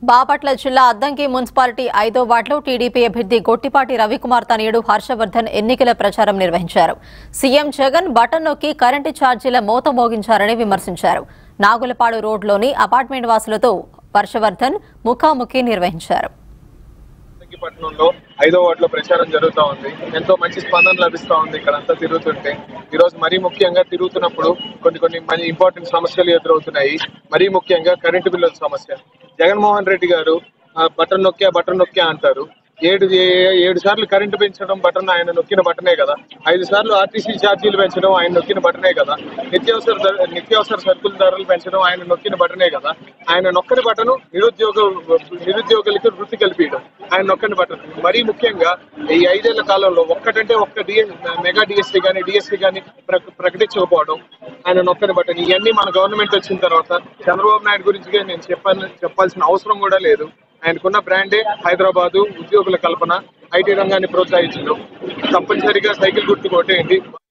బాపట్ల జిల్లా అద్దంకి మున్సిపాలిటీ ఐదో వార్డులో టీడీపీ అభ్యర్థి గొట్టిపాటి రవికుమార్ తనయుడు హర్షవర్ధన్ ఎన్నికల ప్రచారం నిర్వహించారు సీఎం జగన్ బటన్ నొక్కి కరెంటు ఛార్జీల మోత మోగించారని విమర్శించారు నాగులపాడు రోడ్లోని అపార్ట్మెంట్ వాసులతో హర్షవర్ధన్ ముఖాముఖి నిర్వహించారు పట్టణంలో ఐదో వార్డులో ప్రచారం జరుగుతూ ఉంది ఎంతో మంచి స్పందన లభిస్తూ ఉంది ఇక్కడ అంతా తిరుగుతుంటే ఈ రోజు మరీ ముఖ్యంగా తిరుగుతున్నప్పుడు కొన్ని కొన్ని మంచి ఇంపార్టెంట్ సమస్యలు ఎదురవుతున్నాయి మరీ ముఖ్యంగా కరెంటు బిల్లుల సమస్య జగన్మోహన్ రెడ్డి గారు ఆ, బటన్ నొక్కా బటన్ నొక్కా అంటారు ఏడు ఏ- ఏడు సార్లు కరెంటు పెంచడం బటన్ ఆయన నొక్కిన బటనే కదా ఐదు సార్లు ఆర్టీసీ ఛార్జీలు పెంచడం ఆయన నొక్కిన బటనే కదా నిత్యావసర ధర- నిత్యావసర సరుకుల ధరలు పెంచడం ఆయన నొక్కిన బటనే కదా ఆయన నొక్కని బటను నిరుద్యోగ నిరుద్యోగులకు వృత్తి కల్పించడం ఆయన నొక్కని బటన్ మరీ ముఖ్యంగా ఈ ఐదేళ్ల కాలంలో ఒక్కటంటే ఒక్క డిఎస్ మెగా డిఎస్సీ కానీ డిఎస్సీ కానీ ప్రకటించకపోవడం ఆయన నొక్కని బటన్ ఇవన్నీ మన గవర్నమెంట్ వచ్చిన తర్వాత చంద్రబాబు నాయుడు గురించి నేను చెప్పాలి చెప్పాల్సిన అవసరం కూడా లేదు ఆయనకున్న బ్రాండే హైదరాబాదు ఉద్యోగుల కల్పన ఐటీ రంగాన్ని ప్రోత్సహించడం తప్పనిసరిగా సైకిల్ గుర్తు కొట్టేయండి